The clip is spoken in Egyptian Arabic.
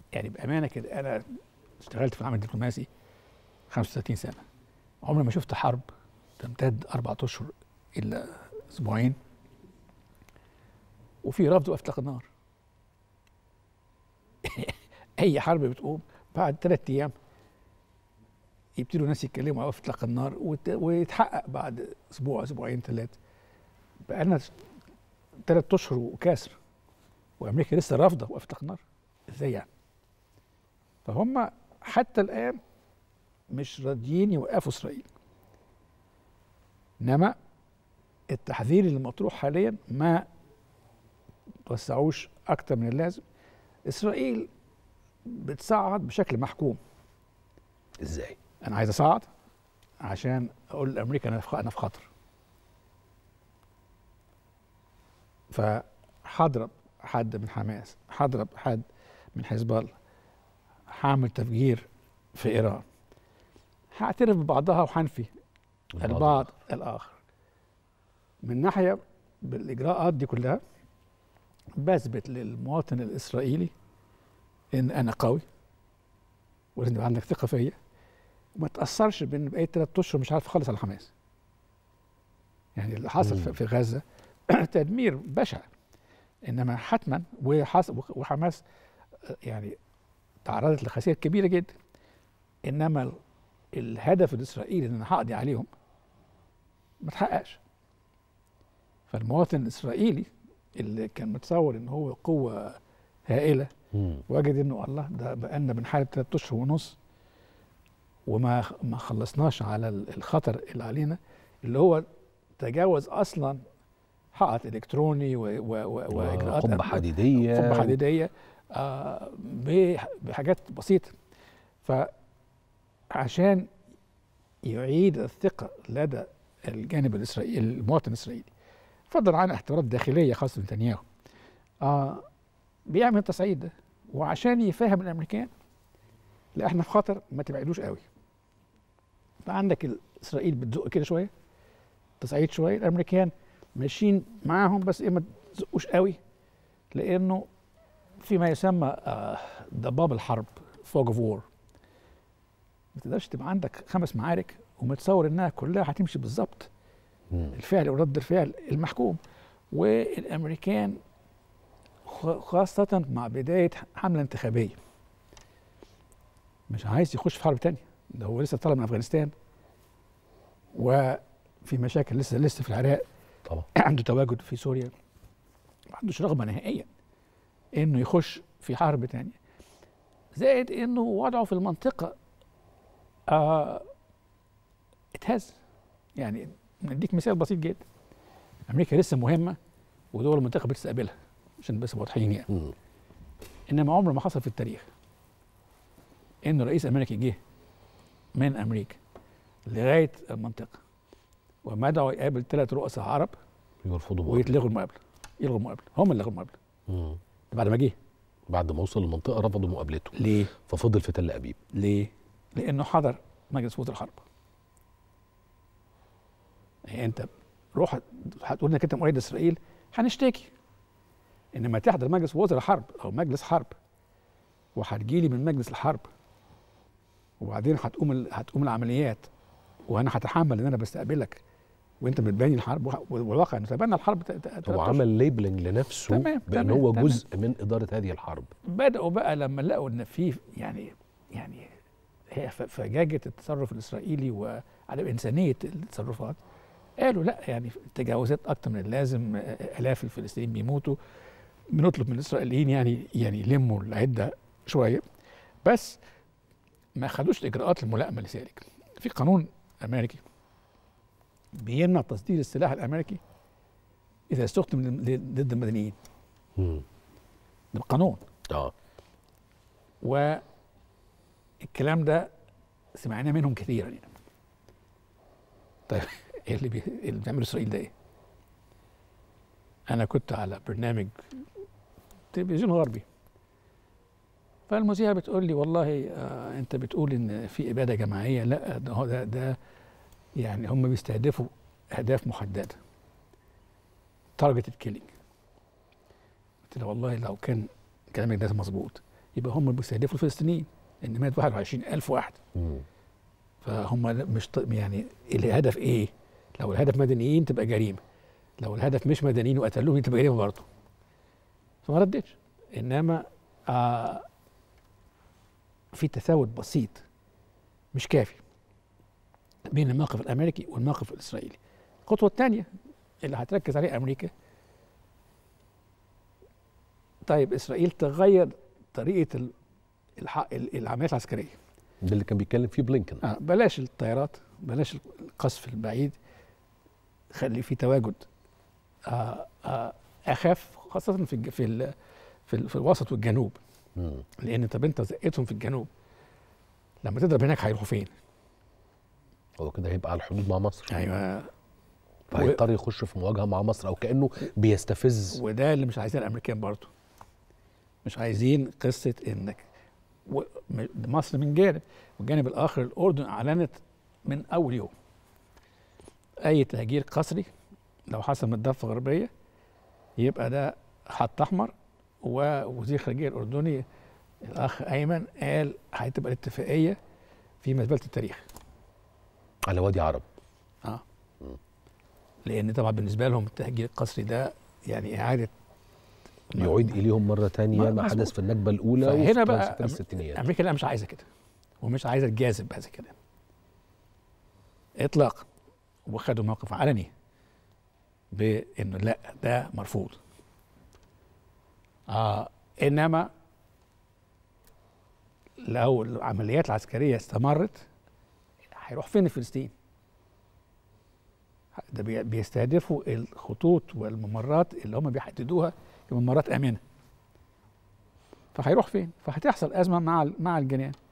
يعني بامانه كده انا اشتغلت في العمل الدبلوماسي 35 سنه عمري ما شفت حرب تمتد اربع اشهر الا اسبوعين وفي رفض واطلاق النار اي حرب بتقوم بعد ثلاث ايام يبتدوا الناس يتكلموا على اطلاق النار وت- ويتحقق بعد اسبوع اسبوعين ثلاثه بقى لنا ثلاث اشهر وكاسر وامريكا لسه رافضه واطلاق النار ازاي يعني فهم حتى الان مش راضيين يوقفوا اسرائيل انما التحذير اللي مطروح حاليا ما توسعوش اكتر من اللازم اسرائيل بتصعد بشكل محكوم ازاي انا عايز اصعد عشان اقول لامريكا انا في انا في خطر فهضرب حد من حماس هضرب حد من حزب الله هعمل تفجير في ايران هعترف ببعضها وهنفي البعض الاخر من ناحيه بالاجراءات دي كلها بثبت للمواطن الاسرائيلي ان انا قوي ولازم يبقى عندك ثقه فيا وما تاثرش بان بقيت ثلاث اشهر مش عارف اخلص على حماس يعني اللي حصل مم. في- في غزه تدمير بشع انما حتما وحص- وحماس يعني تعرضت لخسائر كبيره جدا انما ال- الهدف الاسرائيلي ان انا هقضي عليهم ما تحققش فالمواطن الاسرائيلي اللي كان متصور ان هو قوه هائله مم. وجد انه الله ده بقالنا بنحارب ثلاث اشهر ونص وما ما خلصناش على ال- الخطر اللي علينا اللي هو تجاوز اصلا حائط الكتروني و- و- و- واجراءات قبه أمن- حديديه قبه حديديه آه بح- بحاجات بسيطه فعشان يعيد الثقه لدى الجانب الاسرائيلي المواطن الاسرائيلي فضلا عن احتمالات داخليه خاصه نتنياهو آه بيعمل التصعيد ده وعشان يفهم الامريكان لا احنا في خطر ما تبعدوش قوي فعندك اسرائيل بتزق كده شويه تصعيد شويه الامريكان ماشيين معاهم بس ايه ما تزقوش قوي لانه في ما يسمى آه، ضباب الحرب فوج اوف وور ما تقدرش تبقى عندك خمس معارك ومتصور انها كلها هتمشي بالظبط مم. الفعل ورد الفعل المحكوم والامريكان خ- خاصة مع بداية حملة انتخابية مش عايز يخش في حرب تانية ده هو لسه طالع من افغانستان وفي مشاكل لسه لسه في العراق طبعا عنده تواجد في سوريا ما عندوش رغبة نهائيا انه يخش في حرب تانية زائد انه وضعه في المنطقة آه اتهز يعني نديك مثال بسيط جدا امريكا لسه مهمة ودول المنطقة بتستقبلها عشان بس واضحين يعني مم. انما عمر ما حصل في التاريخ انه رئيس امريكي جه من امريكا لغايه المنطقه ومدعو يقابل ثلاث رؤساء عرب يرفضوا مقابلة. ويتلغوا المقابله يلغوا المقابله هم اللي لغوا المقابله مم. ده بعد ما جه بعد ما وصل المنطقه رفضوا مقابلته ليه؟ ففضل في تل ابيب ليه؟ لانه حضر مجلس وزراء الحرب يعني انت روح هتقول انك انت مؤيد اسرائيل هنشتكي انما تحضر مجلس وزراء حرب او مجلس حرب وهتجيلي من مجلس الحرب وبعدين هتقوم ال- هتقوم العمليات وانا هتحمل ان انا بستقبلك وانت بتباني الحرب وه- والواقع انه تبنى الحرب ت- ت- تلات هو أشهر. عمل ليبلنج لنفسه تمام، بان تمام، هو تمام. جزء من اداره هذه الحرب بدأوا بقى لما لقوا ان في يعني يعني هي ف- فجاجة التصرف الإسرائيلي وعدم إنسانية التصرفات قالوا لا يعني تجاوزات أكتر من اللازم آه، آلاف الفلسطينيين بيموتوا بنطلب من الإسرائيليين يعني يعني يلموا العدة شوية بس ما خدوش الإجراءات الملائمة لذلك في قانون أمريكي بيمنع تصدير السلاح الأمريكي إذا استخدم ل- ضد المدنيين مم. ده قانون اه والكلام ده سمعناه منهم كثيرا يعني طيب ايه اللي, بي... اللي بيعمله اسرائيل ده ايه؟ انا كنت على برنامج تلفزيون غربي فالمذيعه بتقول لي والله آه انت بتقول ان في اباده جماعيه لا ده هو ده, ده يعني هم بيستهدفوا اهداف محدده تارجتد كيلينج قلت لها والله لو كان كلامك ده مظبوط يبقى هم بيستهدفوا الفلسطينيين ان مات 21000 واحد مم. فهم مش ط- يعني الهدف ايه؟ لو الهدف مدنيين تبقى جريمه لو الهدف مش مدنيين وقتلوهم تبقى جريمه برضه فما ردتش انما آه في تفاوت بسيط مش كافي بين الموقف الامريكي والموقف الاسرائيلي الخطوه الثانيه اللي هتركز عليها امريكا طيب اسرائيل تغير طريقه ال- الح- ال- العمليات العسكريه ده اللي كان بيتكلم فيه بلينكن آه بلاش الطيارات بلاش القصف البعيد خلي في تواجد آه آه اخف خاصه في الج- في ال في, ال في الوسط والجنوب مم. لان طب انت زقتهم في الجنوب لما تضرب هناك هيروحوا فين؟ هو كده هيبقى على الحدود مع مصر ايوه فهيضطر يخش في مواجهه مع مصر او كانه بيستفز وده اللي مش عايزين الامريكان برضه مش عايزين قصه انك و- م- مصر من جانب والجانب الاخر الاردن اعلنت من اول يوم اي تهجير قسري لو حصل من الضفه الغربيه يبقى ده خط احمر ووزير الخارجيه الاردني الاخ ايمن قال هتبقى الاتفاقيه في مزبله التاريخ على وادي عرب اه لان طبعا بالنسبه لهم التهجير القسري ده يعني اعاده يعيد اليهم مره تانية ما- ما حدث مظبوط. في النكبه الاولى فهنا وفي بقى في الستينيات امريكا لا مش عايزه كده ومش عايزه تجازف بهذا الكلام اطلاقا وخدوا موقف علني بانه لا ده مرفوض آه انما لو العمليات العسكريه استمرت هيروح فين فلسطين ده بي- بيستهدفوا الخطوط والممرات اللي هم بيحددوها كممرات امنه فهيروح فين؟ فهتحصل ازمه مع ال- مع الجنان